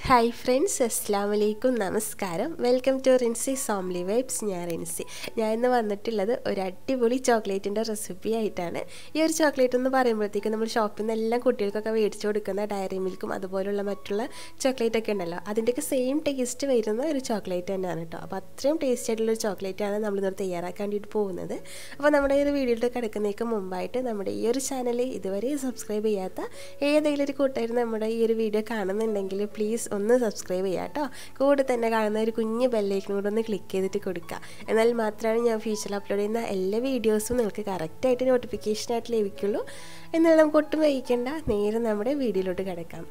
hi friends അസ്സാം വലൈക്കും നമസ്കാരം വെൽക്കം ടു റിൻസി സോംലി വൈബ്സ് ഞാൻ റിൻസി ഞാൻ ഇന്ന് വന്നിട്ടുള്ളത് ഒരു അടിപൊളി ചോക്ലേറ്റിൻ്റെ റെസിപ്പി ആയിട്ടാണ് ഈ ഒരു ചോക്ലേറ്റ് എന്ന് പറയുമ്പോഴത്തേക്കും നമ്മൾ ഷോപ്പിൽ നിന്ന് എല്ലാം കുട്ടികൾക്കൊക്കെ മേടിച്ചു കൊടുക്കുന്ന ഡയറി മിൽക്കും അതുപോലുള്ള മറ്റുള്ള ചോക്ലേറ്റ് ഒക്കെ ഉണ്ടല്ലോ അതിൻ്റെയൊക്കെ സെയിം ടേസ്റ്റ് വരുന്ന ഒരു ചോക്ലേറ്റ് തന്നെയാണ് കേട്ടോ അപ്പോൾ അത്രയും ടേസ്റ്റ് ആയിട്ടുള്ള ഒരു ചോക്ലേറ്റാണ് നമ്മളിന്ന് തയ്യാറാക്കാൻ വേണ്ടിയിട്ട് പോകുന്നത് അപ്പോൾ നമ്മുടെ ഈ ഒരു വീഡിയോയിൽ കിടക്കുന്നതിന് മുമ്പായിട്ട് നമ്മുടെ ഈ ഒരു ചാനൽ ഇതുവരെ സബ്സ്ക്രൈബ് ചെയ്യാത്ത ഏതെങ്കിലും ഒരു കൂട്ടുകാർ നമ്മുടെ ഈ ഒരു വീഡിയോ കാണുന്നുണ്ടെങ്കിൽ പ്ലീസ് ഒന്ന് സബ്സ്ക്രൈബ് ചെയ്യുക കേട്ടോ കൂടെ തന്നെ കാണുന്ന ഒരു കുഞ്ഞ് ബെല്ലേക്കും കൂടെ ഒന്ന് ക്ലിക്ക് ചെയ്തിട്ട് കൊടുക്കുക എന്നാൽ മാത്രമാണ് ഞാൻ ഫ്യൂച്ചറിൽ അപ്ലോഡ് ചെയ്യുന്ന എല്ലാ വീഡിയോസും നിങ്ങൾക്ക് കറക്റ്റായിട്ട് നോട്ടിഫിക്കേഷനായിട്ട് ലഭിക്കുള്ളൂ എന്നാൽ നമുക്ക് ഒട്ടും വൈകിക്കേണ്ട നേരെ നമ്മുടെ വീഡിയോയിലോട്ട് കിടക്കാം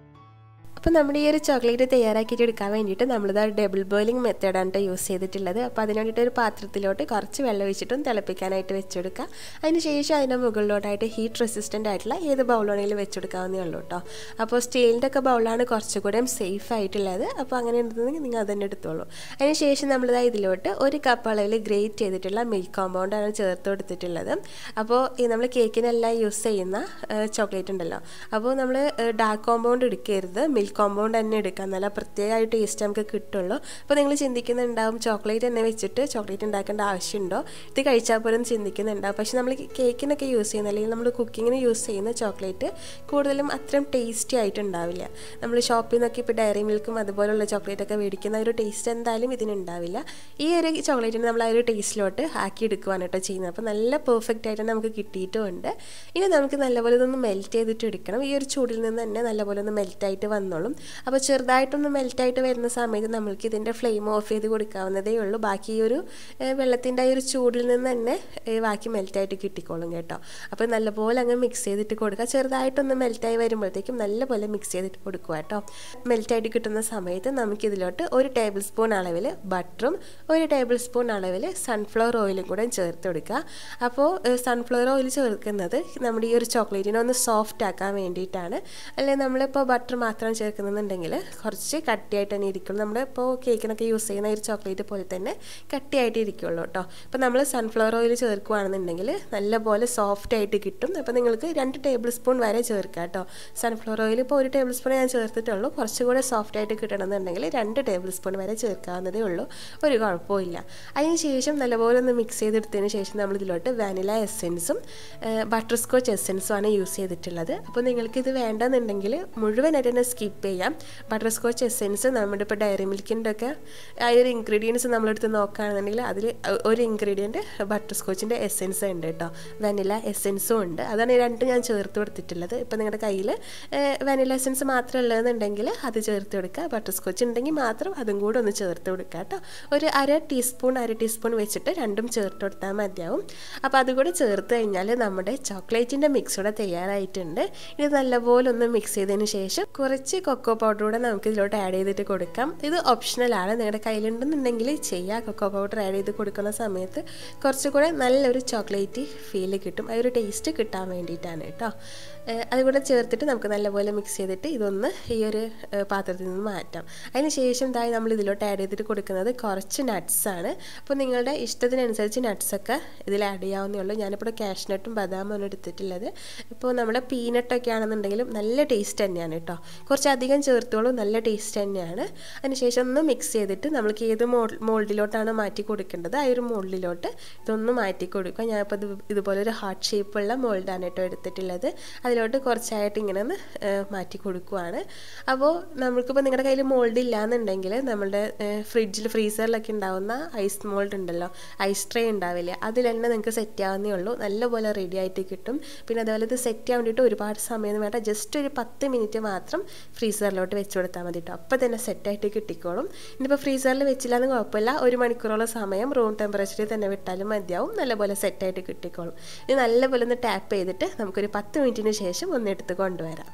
അപ്പോൾ നമ്മുടെ ഈ ഒരു ചോക്ലേറ്റ് തയ്യാറാക്കിയിട്ട് എടുക്കാൻ വേണ്ടിയിട്ട് നമ്മളിത് ഡബിൾ ബോയിലിംഗ് മെത്തേഡാണ് യൂസ് ചെയ്തിട്ടുള്ളത് അപ്പോൾ അതിന് വേണ്ടിയിട്ട് ഒരു പാത്രത്തിലോട്ട് കുറച്ച് വെള്ളം ഒഴിച്ചിട്ടും തിളപ്പിക്കാനായിട്ട് വെച്ചെടുക്കുക അതിന് ശേഷം അതിൻ്റെ മുകളിലോട്ടായിട്ട് ഹീറ്റ് റെസിസ്റ്റൻ്റ് ആയിട്ടുള്ള ഏത് ബൗളാണെങ്കിലും വെച്ചെടുക്കാവുന്നേ ഉള്ളൂ കേട്ടോ അപ്പോൾ സ്റ്റീലിൻ്റെ ഒക്കെ ബൗളാണ് കുറച്ചുകൂടെ സേഫ് ആയിട്ടുള്ളത് അപ്പോൾ അങ്ങനെ ഉണ്ടെന്നുണ്ടെങ്കിൽ നിങ്ങൾ അതന്നെ എടുത്തോളൂ അതിന് ശേഷം നമ്മളിത് ഇതിലോട്ട് ഒരു കപ്പ് അളവിൽ ഗ്രേറ്റ് ചെയ്തിട്ടുള്ള മിൽക്ക് കോമ്പൗണ്ടാണ് ചേർത്ത് കൊടുത്തിട്ടുള്ളത് അപ്പോൾ ഈ നമ്മൾ കേക്കിനെല്ലാം യൂസ് ചെയ്യുന്ന ചോക്ലേറ്റ് ഉണ്ടല്ലോ അപ്പോൾ നമ്മൾ ഡാർക്ക് കോമ്പൗണ്ട് എടുക്കരുത് മിൽക്ക് കോമ്പൗണ്ട് തന്നെ എടുക്കാം നല്ല പ്രത്യേകമായിട്ട് ടേസ്റ്റ് നമുക്ക് കിട്ടുള്ളൂ അപ്പോൾ നിങ്ങൾ ചിന്തിക്കുന്നുണ്ടാവും ചോക്ലേറ്റ് തന്നെ വെച്ചിട്ട് ചോക്ലേറ്റ് ഉണ്ടാക്കേണ്ട ആവശ്യമുണ്ടോ ഇത് കഴിച്ചാൽ പോലും ചിന്തിക്കുന്നുണ്ടാവും പക്ഷേ നമ്മൾ കേക്കിനൊക്കെ യൂസ് ചെയ്യുന്ന അല്ലെങ്കിൽ നമ്മൾ കുക്കിങ്ങിന് യൂസ് ചെയ്യുന്ന ചോക്ലേറ്റ് കൂടുതലും അത്രയും ടേസ്റ്റി ആയിട്ടുണ്ടാവില്ല നമ്മൾ ഷോപ്പിൽ നിന്നൊക്കെ ഇപ്പോൾ ഡയറി മിൽക്കും അതുപോലുള്ള ചോക്ലേറ്റ് ഒക്കെ മേടിക്കുന്ന ഒരു ടേസ്റ്റ് എന്തായാലും ഇതിനുണ്ടാവില്ല ഈ ഒരു ചോക്ലേറ്റിന് നമ്മൾ ആ ഒരു ടേസ്റ്റിലോട്ട് ആക്കി എടുക്കുവാണ് കേട്ടോ ചെയ്യുന്നത് അപ്പോൾ നല്ല പെർഫെക്റ്റ് ആയിട്ട് നമുക്ക് കിട്ടിയിട്ടുമുണ്ട് ഇനി നമുക്ക് നല്ലപോലെ ഇതൊന്ന് മെൽറ്റ് ചെയ്തിട്ട് എടുക്കണം ഈ ഒരു ചൂടിൽ നിന്ന് തന്നെ നല്ലപോലെ ഒന്ന് മെൽറ്റായിട്ട് വന്നോളും അപ്പോൾ ചെറുതായിട്ടൊന്ന് മെൽറ്റായിട്ട് വരുന്ന സമയത്ത് നമ്മൾക്ക് ഇതിൻ്റെ ഫ്ലെയിം ഓഫ് ചെയ്ത് കൊടുക്കാവുന്നതേ ഉള്ളൂ ബാക്കി ഈ ഒരു വെള്ളത്തിൻ്റെ ഈ ഒരു ചൂടിൽ നിന്ന് തന്നെ ബാക്കി മെൽറ്റായിട്ട് കിട്ടിക്കോളും കേട്ടോ അപ്പോൾ നല്ലപോലെ അങ്ങ് മിക്സ് ചെയ്തിട്ട് കൊടുക്കുക ചെറുതായിട്ടൊന്ന് മെൽറ്റായി വരുമ്പോഴത്തേക്കും നല്ലപോലെ മിക്സ് ചെയ്തിട്ട് കൊടുക്കുക കേട്ടോ മെൽറ്റായിട്ട് കിട്ടുന്ന സമയത്ത് നമുക്കിതിലോട്ട് ഒരു ടേബിൾ സ്പൂൺ അളവിൽ ബട്ടറും ഒരു ടേബിൾ സ്പൂൺ അളവിൽ സൺഫ്ലവർ ഓയിലും കൂടെ ചേർത്ത് കൊടുക്കുക അപ്പോൾ സൺഫ്ലവർ ഓയിൽ ചേർക്കുന്നത് നമ്മുടെ ഈ ഒരു ചോക്ലേറ്റിനെ ഒന്ന് സോഫ്റ്റ് ആക്കാൻ വേണ്ടിയിട്ടാണ് അല്ലെങ്കിൽ നമ്മളിപ്പോൾ ബട്ടർ മാത്രം ചേർക്കുന്നുണ്ടെങ്കിൽ കുറച്ച് കട്ടിയായിട്ട് തന്നെ ഇരിക്കുള്ളൂ നമ്മളിപ്പോൾ കേക്കിനൊക്കെ യൂസ് ചെയ്യുന്ന ഒരു ചോക്ലേറ്റ് പോലെ തന്നെ കട്ടിയായിട്ട് ഇരിക്കുള്ളൂ കേട്ടോ അപ്പോൾ നമ്മൾ സൺഫ്ലവർ ഓയിൽ ചേർക്കുകയാണെന്നുണ്ടെങ്കിൽ നല്ലപോലെ സോഫ്റ്റ് ആയിട്ട് കിട്ടും അപ്പോൾ നിങ്ങൾക്ക് രണ്ട് ടേബിൾ സ്പൂൺ വരെ ചേർക്കാം കേട്ടോ സൺഫ്ലവർ ഓയിൽ ഇപ്പോൾ ഒരു ടേബിൾ സ്പൂൺ ഞാൻ ചേർത്തിട്ടുള്ളൂ കുറച്ചുകൂടെ സോഫ്റ്റ് ആയിട്ട് കിട്ടണമെന്നുണ്ടെങ്കിൽ രണ്ട് ടേബിൾ സ്പൂൺ വരെ ചേർക്കാവുന്നതേ ഉള്ളൂ ഒരു കുഴപ്പമില്ല അതിന് ശേഷം നല്ലപോലെ ഒന്ന് മിക്സ് ചെയ്തെടുത്തതിന് ശേഷം നമ്മൾ ഇതിലോട്ട് വാനില എസെൻസും ബട്ടർ സ്കോച്ച് എസെൻസും ആണ് യൂസ് ചെയ്തിട്ടുള്ളത് അപ്പോൾ നിങ്ങൾക്ക് ഇത് വേണ്ടെന്നുണ്ടെങ്കിൽ മുഴുവനായിട്ട് തന്നെ സ്കിപ്പ് ചെയ്യാം ബട്ടർ സ്കോച്ച് എസെൻസ് നമ്മുടെ ഇപ്പോൾ ഡയറി മിൽക്കിൻ്റെ ഒക്കെ ആ ഒരു ഇൻഗ്രീഡിയൻസ് നമ്മളെടുത്ത് നോക്കുകയാണെന്നുണ്ടെങ്കിൽ അതിൽ ഒരു ഇൻഗ്രീഡിയൻറ്റ് ബട്ടർ സ്കോച്ചിൻ്റെ എസെൻസ് ഉണ്ട് കേട്ടോ വാനില എസെൻസും ഉണ്ട് അതാണ് ഈ രണ്ടും ഞാൻ ചേർത്ത് കൊടുത്തിട്ടുള്ളത് ഇപ്പോൾ നിങ്ങളുടെ കയ്യിൽ വാനില എസെൻസ് മാത്രം ഉള്ളതെന്നുണ്ടെങ്കിൽ അത് ചേർത്ത് കൊടുക്കുക ബട്ടർ സ്കോച്ച് ഉണ്ടെങ്കിൽ മാത്രം അതും കൂടെ ഒന്ന് ചേർത്ത് കൊടുക്കുക കേട്ടോ ഒരു അര ടീസ്പൂൺ അര ടീസ്പൂൺ വെച്ചിട്ട് രണ്ടും ചേർത്ത് കൊടുത്താൽ മതിയാവും അപ്പോൾ അതുകൂടെ ചേർത്ത് കഴിഞ്ഞാൽ നമ്മുടെ ചോക്ലേറ്റിൻ്റെ മിക്സ് കൂടെ തയ്യാറായിട്ടുണ്ട് ഇത് നല്ലപോലെ ഒന്ന് മിക്സ് ചെയ്തതിന് ശേഷം കുറച്ച് കൊക്കോ പൗഡർ കൂടെ നമുക്ക് ഇതിലോട്ട് ആഡ് ചെയ്തിട്ട് കൊടുക്കാം ഇത് ഓപ്ഷണലാണ് നിങ്ങളുടെ കയ്യിലുണ്ടെന്നുണ്ടെങ്കിൽ ചെയ്യുക കൊക്കോ പൗഡർ ആഡ് ചെയ്ത് കൊടുക്കുന്ന സമയത്ത് കുറച്ചുകൂടെ നല്ലൊരു ചോക്ലേറ്റ് ഫീൽ കിട്ടും ആ ഒരു ടേസ്റ്റ് കിട്ടാൻ വേണ്ടിയിട്ടാണ് കേട്ടോ അതുകൂടെ ചേർത്തിട്ട് നമുക്ക് നല്ലപോലെ മിക്സ് ചെയ്തിട്ട് ഇതൊന്ന് ഈ ഒരു പാത്രത്തിൽ നിന്ന് മാറ്റാം അതിന് ശേഷം ഇതായി നമ്മൾ ഇതിലോട്ട് ആഡ് ചെയ്തിട്ട് കൊടുക്കുന്നത് കുറച്ച് നട്ട്സാണ് അപ്പോൾ നിങ്ങളുടെ ഇഷ്ടത്തിനനുസരിച്ച് നട്ട്സൊക്കെ ഇതിൽ ആഡ് ചെയ്യാവുന്നേ ഉള്ളൂ ഞാനിപ്പോൾ കാഷ്നട്ടും ബദാമും എടുത്തിട്ടുള്ളത് ഇപ്പോൾ നമ്മുടെ പീനട്ടൊക്കെ ആണെന്നുണ്ടെങ്കിലും നല്ല ടേസ്റ്റ് തന്നെയാണ് കേട്ടോ കുറച്ച് അധികം ചേർത്തോളൂ നല്ല ടേസ്റ്റ് തന്നെയാണ് അതിനുശേഷം ഒന്ന് മിക്സ് ചെയ്തിട്ട് നമ്മൾക്ക് ഏത് മോൾ മോൾഡിലോട്ടാണ് മാറ്റി കൊടുക്കേണ്ടത് ആ ഒരു മോൾഡിലോട്ട് ഇതൊന്ന് മാറ്റി കൊടുക്കുക ഞാനിപ്പോൾ ഇത് ഇതുപോലെ ഒരു ഹാർട്ട് ഷേപ്പുള്ള മോൾഡാണ് കേട്ടോ എടുത്തിട്ടുള്ളത് അതിലോട്ട് കുറച്ചായിട്ട് ഇങ്ങനെ ഒന്ന് മാറ്റി കൊടുക്കുവാണ് അപ്പോൾ നമുക്കിപ്പോൾ നിങ്ങളുടെ കയ്യിൽ മോൾഡ് ഇല്ലയെന്നുണ്ടെങ്കിൽ നമ്മളുടെ ഫ്രിഡ്ജിൽ ഫ്രീസറിലൊക്കെ ഉണ്ടാവുന്ന ഐസ് മോൾഡ് ഉണ്ടല്ലോ ഐസ് ട്രേ ഉണ്ടാവില്ലേ അതിൽ തന്നെ നിങ്ങൾക്ക് സെറ്റ് ആവുന്നേ ഉള്ളൂ നല്ലപോലെ റെഡി ആയിട്ട് കിട്ടും പിന്നെ അതുപോലെ ഇത് സെറ്റ് ചെയ്യാൻ വേണ്ടിയിട്ട് ഒരുപാട് സമയം വേണ്ട ജസ്റ്റ് ഒരു പത്ത് മിനിറ്റ് മാത്രം ഫ്രീസറിലോട്ട് വെച്ച് കൊടുത്താൽ മതി കേട്ടോ അപ്പോൾ തന്നെ സെറ്റായിട്ട് കിട്ടിക്കോളും ഇനിയിപ്പോൾ ഫ്രീസറിൽ വെച്ചില്ലാന്ന് കുഴപ്പമില്ല ഒരു മണിക്കൂറോളം സമയം റൂം ടെമ്പറേച്ചറിൽ തന്നെ വിട്ടാലും മതിയാവും നല്ലപോലെ സെറ്റായിട്ട് കിട്ടിക്കോളും ഇനി നല്ലപോലെ ഒന്ന് ടാപ്പ് ചെയ്തിട്ട് നമുക്കൊരു പത്ത് മിനിറ്റിന് ശേഷം ഒന്ന് എടുത്ത് കൊണ്ടുവരാം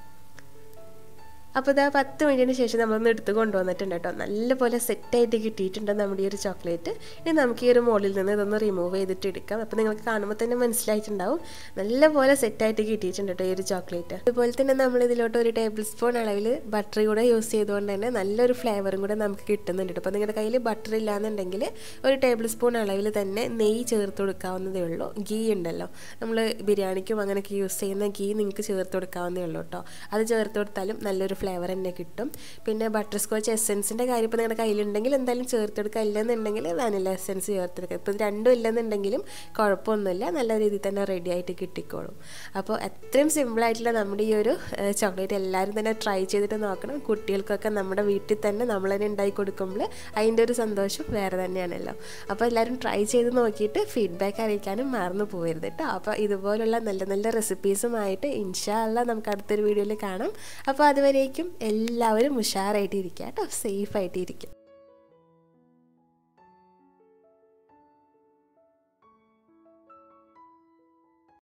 അപ്പോൾ ഇതാ പത്ത് മിനിറ്റിന് ശേഷം നമ്മളൊന്ന് എടുത്ത് കൊണ്ടുവന്നിട്ടുണ്ട് കേട്ടോ നല്ലപോലെ സെറ്റായിട്ട് കിട്ടിയിട്ടുണ്ട് നമ്മുടെ ഈ ഒരു ചോക്ലേറ്റ് ഇനി നമുക്ക് ഈ ഒരു മോളിൽ നിന്ന് ഇതൊന്ന് റിമൂവ് ചെയ്തിട്ട് എടുക്കാം അപ്പോൾ നിങ്ങൾക്ക് കാണുമ്പോൾ തന്നെ മനസ്സിലായിട്ടുണ്ടാവും നല്ലപോലെ സെറ്റായിട്ട് കിട്ടിയിട്ടുണ്ട് കേട്ടോ ഈ ഒരു ചോക്ലേറ്റ് അതുപോലെ തന്നെ നമ്മൾ ഇതിലോട്ട് ഒരു ടേബിൾ സ്പൂൺ അളവിൽ ബട്ടർ കൂടെ യൂസ് ചെയ്തുകൊണ്ട് തന്നെ നല്ലൊരു ഫ്ലേവറും കൂടെ നമുക്ക് കിട്ടുന്നുണ്ട് കേട്ടോ അപ്പോൾ നിങ്ങളുടെ കയ്യിൽ ബട്ടർ ഇല്ലാന്നുണ്ടെങ്കിൽ ഒരു ടേബിൾ സ്പൂൺ അളവിൽ തന്നെ നെയ്യ് ചേർത്ത് കൊടുക്കാവുന്നതേ ഉള്ളൂ ഗീ ഉണ്ടല്ലോ നമ്മൾ ബിരിയാണിക്കും അങ്ങനെയൊക്കെ യൂസ് ചെയ്യുന്ന ഗീ നിങ്ങൾക്ക് ചേർത്ത് കൊടുക്കാവുന്നതേ ഉള്ളൂ കേട്ടോ അത് ചേർത്ത് കൊടുത്താലും നല്ലൊരു ഫ്ലേവർ തന്നെ കിട്ടും പിന്നെ ബട്ടർ സ്കോച്ച് എസെൻസിൻ്റെ കാര്യം ഇപ്പോൾ നിങ്ങളുടെ കയ്യിലുണ്ടെങ്കിൽ എന്തായാലും ചേർത്തെടുക്കുക ഇല്ലെന്നുണ്ടെങ്കിൽ വാനില എസെൻസ് ചേർത്തെടുക്കുക ഇപ്പോൾ ഇത് രണ്ടും ഇല്ലെന്നുണ്ടെങ്കിലും കുഴപ്പമൊന്നുമില്ല നല്ല രീതിയിൽ തന്നെ റെഡി ആയിട്ട് കിട്ടിക്കോളും അപ്പോൾ അത്രയും സിമ്പിളായിട്ടുള്ള നമ്മുടെ ഈ ഒരു ചോക്ലേറ്റ് എല്ലാവരും തന്നെ ട്രൈ ചെയ്തിട്ട് നോക്കണം കുട്ടികൾക്കൊക്കെ നമ്മുടെ വീട്ടിൽ തന്നെ നമ്മൾ തന്നെ ഉണ്ടാക്കി കൊടുക്കുമ്പോൾ അതിൻ്റെ ഒരു സന്തോഷം വേറെ തന്നെയാണല്ലോ അപ്പോൾ എല്ലാവരും ട്രൈ ചെയ്ത് നോക്കിയിട്ട് ഫീഡ്ബാക്ക് അറിയിക്കാനും മറന്നു പോകരുത് കേട്ടോ അപ്പോൾ ഇതുപോലുള്ള നല്ല നല്ല റെസിപ്പീസുമായിട്ട് ഇൻഷാല്ല നമുക്ക് അടുത്തൊരു വീഡിയോയിൽ കാണാം അപ്പോൾ അതുവരേക്കും എല്ലാവരും ഉഷാറായിട്ട് ഇരിക്കുക കേട്ടോ സേഫായിട്ട് ഇരിക്കും